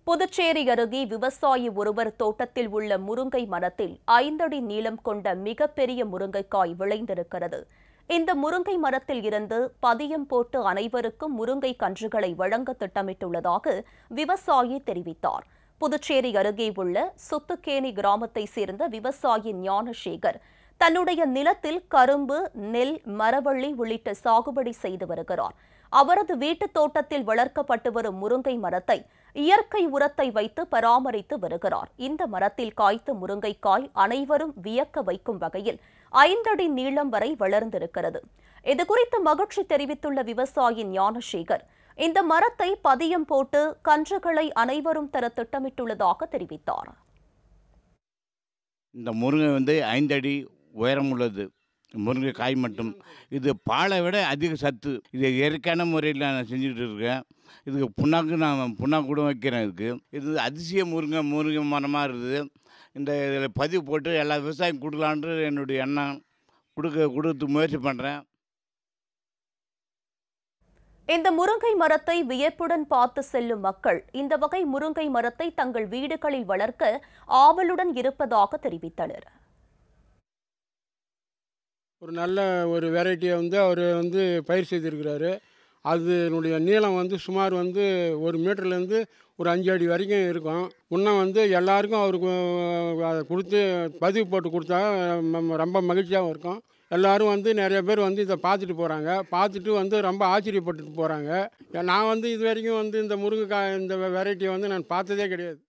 புதுச்சேரி அருகே விவசாயி ஒருவர் தோட்டத்தில் உள்ள முருங்கை மரத்தில் ஐந்தடி நீளம் கொண்ட மிகப்பெரிய முருங்கைக்காய் விளைந்திருக்கிறது இந்த முருங்கை மரத்தில் இருந்து பதியம் போட்டு அனைவருக்கும் முருங்கை கன்றுகளை வழங்க திட்டமிட்டுள்ளதாக விவசாயி தெரிவித்தார் புதுச்சேரி அருகே உள்ள சுத்துக்கேணி கிராமத்தைச் சேர்ந்த விவசாயி ஞானசேகர் தன்னுடைய நிலத்தில் கரும்பு நெல் மரவள்ளி உள்ளிட்ட சாகுபடி செய்து வருகிறார் அவரது வீட்டுத் தோட்டத்தில் வளர்க்கப்பட்டு வரும் முருங்கை மரத்தை இயற்கை உரத்தை வைத்து பராமரித்து வருகிறார் இந்த மரத்தில் காய்த்த முருங்கைக்காய் அனைவரும் வியக்க வைக்கும் வகையில் ஐந்தடி நீளம் வரை வளர்ந்திருக்கிறது இதுகுறித்து மகிழ்ச்சி தெரிவித்துள்ள விவசாயி ஞானசேகர் இந்த மரத்தை பதியம் போட்டு கன்றுகளை அனைவரும் தர திட்டமிட்டுள்ளதாக தெரிவித்தார் இந்த முருங்கை வந்து ஐந்தடி உயரம் உள்ளது முருங்கை காய் மட்டும் இது பாலை விட அதிக சத்து இது இயற்கையான முறையில் நான் செஞ்சுட்டு இருக்கேன் இதுக்கு புண்ணாக்கு நான் புண்ணாக்கு கூட வைக்கிறேன் இதுக்கு இது அதிசய முருங்கை முருங்கை மரமாக இருக்குது இந்த இதில் பதிவு போட்டு எல்லா விவசாயம் கொடுக்கலான்ட்டு என்னுடைய எண்ணம் கொடுக்க கொடுத்து முயற்சி பண்ணுறேன் இந்த முருங்கை மரத்தை வியப்புடன் பார்த்து செல்லும் மக்கள் இந்த வகை முருங்கை மரத்தை தங்கள் வீடுகளில் வளர்க்க ஆவலுடன் இருப்பதாக தெரிவித்தனர் ஒரு நல்ல ஒரு வெரைட்டியை வந்து அவர் வந்து பயிர் செய்திருக்கிறாரு அதனுடைய நீளம் வந்து சுமார் வந்து ஒரு மீட்டர்லேருந்து ஒரு அஞ்சு அடி வரைக்கும் இருக்கும் இன்னும் வந்து எல்லாருக்கும் அவருக்கு அதை கொடுத்து பதிவு போட்டு கொடுத்தா நம்ம ரொம்ப மகிழ்ச்சியாகவும் இருக்கும் எல்லாரும் வந்து நிறைய பேர் வந்து இதை பார்த்துட்டு போகிறாங்க பார்த்துட்டு வந்து ரொம்ப ஆச்சரியப்பட்டுட்டு போகிறாங்க நான் வந்து இது வரைக்கும் வந்து இந்த முருங்கைக்காய் இந்த வெரைட்டியை வந்து நான் பார்த்ததே கிடையாது